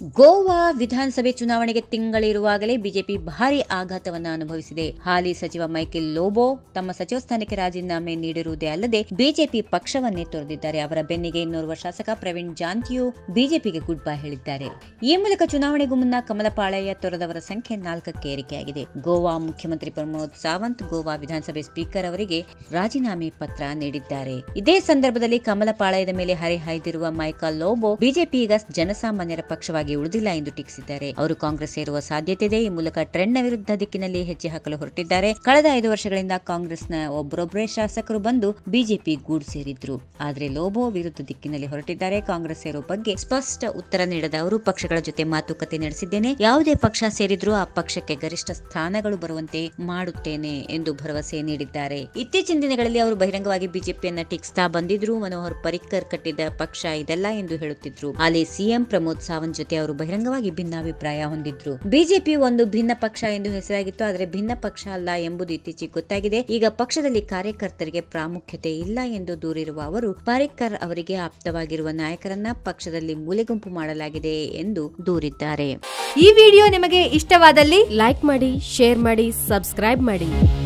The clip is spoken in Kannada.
ಗೋವಾ ವಿಧಾನಸಭೆ ಚುನಾವಣೆಗೆ ತಿಂಗಳಿರುವಾಗಲೇ ಬಿಜೆಪಿ ಭಾರಿ ಆಘಾತವನ್ನ ಅನುಭವಿಸಿದೆ ಹಾಲಿ ಸಚಿವ ಮೈಕೆಲ್ ಲೋಬೋ ತಮ್ಮ ಸಚಿವ ಸ್ಥಾನಕ್ಕೆ ರಾಜೀನಾಮೆ ನೀಡಿರುವುದೇ ಅಲ್ಲದೆ ಬಿಜೆಪಿ ಪಕ್ಷವನ್ನೇ ತೊರೆದಿದ್ದಾರೆ ಅವರ ಬೆನ್ನಿಗೆ ಇನ್ನೋರ್ವ ಶಾಸಕ ಪ್ರವೀಣ್ ಜಾಂತಿಯು ಬಿಜೆಪಿಗೆ ಗುಡ್ ಬೈ ಹೇಳಿದ್ದಾರೆ ಈ ಮೂಲಕ ಚುನಾವಣೆಗೂ ಮುನ್ನ ಕಮಲಪಾಳೆಯ ತೊರೆದವರ ಸಂಖ್ಯೆ ನಾಲ್ಕಕ್ಕೆ ಏರಿಕೆಯಾಗಿದೆ ಗೋವಾ ಮುಖ್ಯಮಂತ್ರಿ ಪ್ರಮೋದ್ ಸಾವಂತ್ ಗೋವಾ ವಿಧಾನಸಭೆ ಸ್ಪೀಕರ್ ಅವರಿಗೆ ರಾಜೀನಾಮೆ ಪತ್ರ ನೀಡಿದ್ದಾರೆ ಇದೇ ಸಂದರ್ಭದಲ್ಲಿ ಕಮಲಪಾಳಯದ ಮೇಲೆ ಹರಿಹಾಯ್ದಿರುವ ಮೈಕಲ್ ಲೋಬೋ ಬಿಜೆಪಿ ಈಗ ಜನಸಾಮಾನ್ಯರ ಪಕ್ಷವಾಗಿ ಉಳಿದಿಲ್ಲ ಎಂದು ಟೀಕಿಸಿದ್ದಾರೆ ಅವರು ಕಾಂಗ್ರೆಸ್ ಸೇರುವ ಸಾಧ್ಯತೆ ಇದೆ ಈ ಮೂಲಕ ಟ್ರೆಂಡ್ನ ವಿರುದ್ಧ ದಿಕ್ಕಿನಲ್ಲಿ ಹೆಜ್ಜೆ ಹಾಕಲು ಹೊರಟಿದ್ದಾರೆ ಕಳೆದ ಐದು ವರ್ಷಗಳಿಂದ ಕಾಂಗ್ರೆಸ್ನ ಒಬ್ಬರೊಬ್ಬರೇ ಶಾಸಕರು ಬಂದು ಬಿಜೆಪಿ ಗೂಡು ಸೇರಿದ್ರು ಆದರೆ ಲೋಬೋ ವಿರುದ್ಧ ದಿಕ್ಕಿನಲ್ಲಿ ಹೊರಟಿದ್ದಾರೆ ಕಾಂಗ್ರೆಸ್ ಸೇರುವ ಬಗ್ಗೆ ಸ್ಪಷ್ಟ ಉತ್ತರ ನೀಡದ ಅವರು ಪಕ್ಷಗಳ ಜೊತೆ ಮಾತುಕತೆ ನಡೆಸಿದ್ದೇನೆ ಯಾವುದೇ ಪಕ್ಷ ಸೇರಿದ್ರೂ ಆ ಪಕ್ಷಕ್ಕೆ ಗರಿಷ್ಠ ಸ್ಥಾನಗಳು ಬರುವಂತೆ ಮಾಡುತ್ತೇನೆ ಎಂದು ಭರವಸೆ ನೀಡಿದ್ದಾರೆ ಇತ್ತೀಚಿನ ದಿನಗಳಲ್ಲಿ ಅವರು ಬಹಿರಂಗವಾಗಿ ಬಿಜೆಪಿಯನ್ನ ಟೀಕಿಸ್ತಾ ಬಂದಿದ್ರು ಮನೋಹರ್ ಪರಿಕ್ಕರ್ ಕಟ್ಟಿದ ಪಕ್ಷ ಇದೆಲ್ಲ ಎಂದು ಹೇಳುತ್ತಿದ್ರು ಅಲ್ಲಿ ಸಿಎಂ ಪ್ರಮೋದ್ ಸಾವಂತ್ ಜೊತೆ ಅವರು ಬಹಿರಂಗವಾಗಿ ಭಿನ್ನಾಭಿಪ್ರಾಯ ಹೊಂದಿದ್ರು ಬಿಜೆಪಿ ಒಂದು ಭಿನ್ನ ಪಕ್ಷ ಎಂದು ಹೆಸರಾಗಿತ್ತು ಆದರೆ ಭಿನ್ನ ಪಕ್ಷ ಅಲ್ಲ ಎಂಬುದು ಇತ್ತೀಚೆಗೆ ಗೊತ್ತಾಗಿದೆ ಈಗ ಪಕ್ಷದಲ್ಲಿ ಕಾರ್ಯಕರ್ತರಿಗೆ ಪ್ರಾಮುಖ್ಯತೆ ಇಲ್ಲ ಎಂದು ದೂರಿರುವ ಅವರು ಪರಿಕ್ಕರ್ ಅವರಿಗೆ ಆಪ್ತವಾಗಿರುವ ನಾಯಕರನ್ನ ಪಕ್ಷದಲ್ಲಿ ಮೂಲೆಗುಂಪು ಮಾಡಲಾಗಿದೆ ಎಂದು ದೂರಿದ್ದಾರೆ ಈ ವಿಡಿಯೋ ನಿಮಗೆ ಇಷ್ಟವಾದಲ್ಲಿ ಲೈಕ್ ಮಾಡಿ ಶೇರ್ ಮಾಡಿ ಸಬ್ಸ್ಕ್ರೈಬ್ ಮಾಡಿ